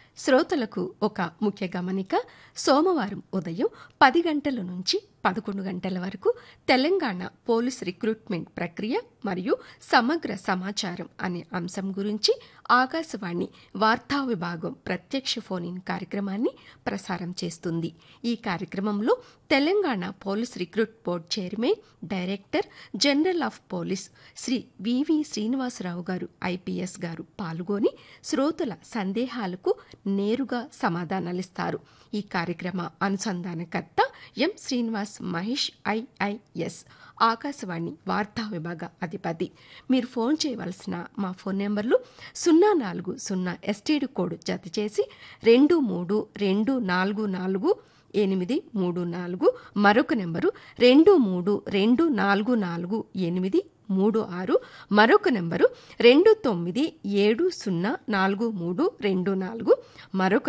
శ్రోతలకు ఒక ముఖ్య గమనిక సోమవారం ఉదయం పది గంటల నుంచి పదకొండు గంటల వరకు తెలంగాణ పోలీస్ రిక్రూట్మెంట్ ప్రక్రియ మరియు సమగ్ర సమాచారం అనే అంశం గురించి ఆకాశవాణి వార్తా విభాగం ప్రత్యక్ష ఫోన్ ఇన్ కార్యక్రమాన్ని ప్రసారం చేస్తుంది ఈ కార్యక్రమంలో Telangana police recruit board chairman director general of police Shri VV Srinivasarao గారు ఐపీఎస్ గారు పాల్గొని శ్రోతల సందేహాలకు నేరుగా సమాధానాలిస్తారు ఈ కార్యక్రమ అనుసంధానకర్త ఎం శ్రీనివాస్ మహేష్ ఐఐఎస్ ఆకాశవాణి వార్తా విభాగ అధిపతి మీరు ఫోన్ చేయవలసిన మా ఫోన్ నెంబర్లు సున్నా నాలుగు సున్నా ఎస్టీడీ కోడ్ జత చేసి రెండు మూడు రెండు నాలుగు నాలుగు ఎనిమిది మూడు నాలుగు మరొక నెంబరు రెండు మూడు రెండు నాలుగు నాలుగు ఎనిమిది మూడు ఆరు మరొక నెంబరు రెండు తొమ్మిది ఏడు సున్నా నాలుగు మూడు రెండు నాలుగు మరొక